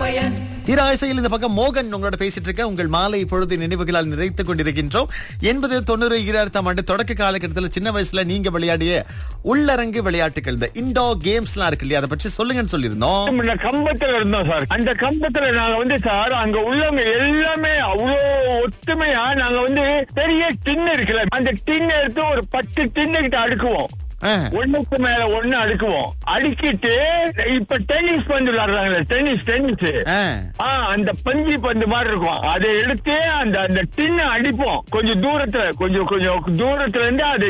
தீராசையில் இந்த பக்கம் மோகன் உங்களோட பேசிட்டு இருக்க உங்கள் மாலை பொழுது நினைவுகளால் நிறைத்துக் கொண்டிருக்கின்றோம் எண்பது தொண்ணூறு ஈராயிரத்தாம் ஆண்டு தொடக்க காலகட்டத்தில் சின்ன வயசுல நீங்க விளையாடிய உள்ளரங்கு விளையாட்டுகள் இந்த இண்டோர் கேம்ஸ் எல்லாம் இருக்கு இல்லையா அதை பற்றி சொல்லுங்கன்னு சொல்லியிருந்தோம் முன்ன கம்பத்துல இருந்தோம் சார் அந்த கம்பத்துல நாங்க வந்து சார் அங்க உள்ளவங்க எல்லாமே அவ்வளோ ஒத்துமையா நாங்க வந்து பெரிய டின் இருக்குல்ல அந்த டின் எடுத்து ஒரு பத்து டின்னு கிட்ட அடுக்குவோம் ஆ, ஒண்ணுக்கு மேல ஒண்ணு அடுக்குவோம் அடுக்கிட்டு இப்ப டென்னிஸ் பந்து விளையாடுறாங்கல்ல டென்னிஸ் டென்னிஸ் ஆ. ஆ அந்த பஞ்சு பந்து மாதிரி இருக்கும் அதை எடுத்து அந்த அந்த டின்ன அடிப்போம் கொஞ்சம் தூரத்துல கொஞ்சம் கொஞ்சம் தூரத்துல இருந்து அதை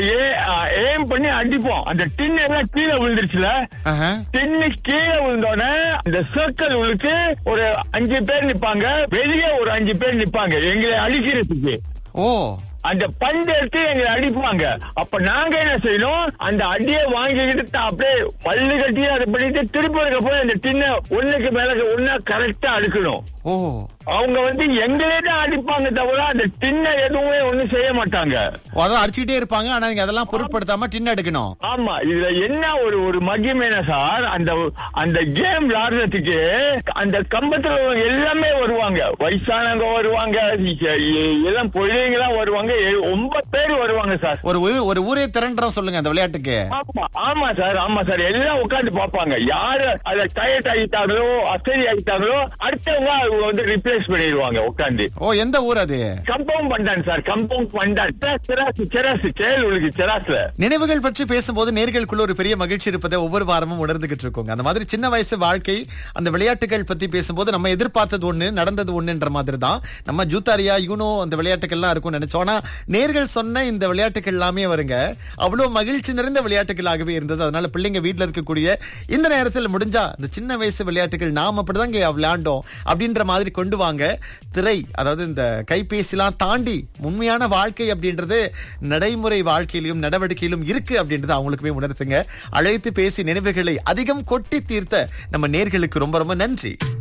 ஏம் பண்ணி அடிப்போம் அந்த டின் எல்லாம் கீழே விழுந்துருச்சுல ஆஹா. டின்னு கீழே விழுந்தோடனே இந்த சர்க்கிள் உள்ளுக்கு ஒரு அஞ்சு பேர் நிப்பாங்க வெளியே ஒரு அஞ்சு பேர் நிப்பாங்க எங்களை அடிக்கிறதுக்கு ஓ அந்த பந்து எடுத்து எங்களை அடிப்பாங்க அப்ப நாங்க என்ன செய்யணும் அந்த அடியை வாங்கிக்கிட்டு தான் அப்படியே பல்லு கட்டி அதை பண்ணிட்டு திருப்பி இருக்க போய் அந்த டின்ன ஒண்ணுக்கு மேல ஒண்ணா கரெக்டா அடுக்கணும் ஓ அவங்க வந்து எங்களே தான் அடிப்பாங்க தவிர அந்த டின்ன எதுவுமே ஒண்ணும் செய்ய மாட்டாங்க ஓ, அதான் அடிச்சுக்கிட்டே இருப்பாங்க ஆனா நீங்க அதெல்லாம் பொருட்படுத்தாம டின் எடுக்கணும் ஆமா இதுல என்ன ஒரு ஒரு மகிமைனா சார் அந்த அந்த கேம் விளையாடுறதுக்கு அந்த கம்பத்துல உள்ளவங்க எல்லாமே வருவாங்க வயசானவங்க வருவாங்க இ- இ- எல்லாம் பிள்ளைங்களாம் வருவாங்க எ- ஒன்பது பேர் வருவாங்க சார் ஒரு ஊ- ஒரு ஊரே திரண்டுறோம் சொல்லுங்க அந்த விளையாட்டுக்கு ஆமா ஆமா சார் ஆமா சார் எல்லாம் உட்கார்ந்து பாப்பாங்க யாரு அத டயர்ட் ஆகிட்டாங்களோ அசரி ஆகிட்டாங்களோ அடுத்தவங்க அவங்க வந்து ரிப்ளேஸ் பண்ணிடுவாங்க உட்கார்ந்து ஓ எந்த ஊர் அது கம்பவுண்ட் பண்டான் சார் கம்பவுண்ட் பண்டான் செராசு செராசு செயல் செராசுல நினைவுகள் பற்றி பேசும்போது நேர்களுக்குள்ள ஒரு பெரிய மகிழ்ச்சி இருப்பதை ஒவ்வொரு வாரமும் உணர்ந்துகிட்டு இருக்கோங்க அந்த மாதிரி சின்ன வயசு வாழ்க்கை அந்த விளையாட்டுகள் பத்தி பேசும்போது நம்ம எதிர்பார்த்தது ஒண்ணு நடந்தது ஒண்ணுன்ற மாதிரி தான் நம்ம ஜூத்தாரியா யூனோ அந்த விளையாட்டுகள்லாம் இருக்கும் நினைச்சோம் ஆனா நேர்கள் சொன்ன இந்த விளையாட்டுகள் எல்லாமே வருங்க அவ்வளவு மகிழ்ச்சி நிறைந்த விளையாட்டுகளாகவே இருந்தது அதனால பிள்ளைங்க வீட்ல இருக்கக்கூடிய இந்த நேரத்தில் முடிஞ்சா இந்த சின்ன வயசு விளையாட்டுகள் நாம் அப்படிதாங்க விளையாண்டோம் அப்படின்ற மாதிரி கொண்டு வாங்க திரை அதாவது இந்த கைபேசிலாம் தாண்டி உண்மையான வாழ்க்கை அப்படின்றது நடைமுறை வாழ்க்கையிலும் நடவடிக்கையிலும் இருக்கு அப்படின்றது அவங்களுக்குமே உணர்த்துங்க அழைத்து பேசி நினைவுகளை அதிகம் கொட்டி தீர்த்த நம்ம நேர்களுக்கு ரொம்ப ரொம்ப நன்றி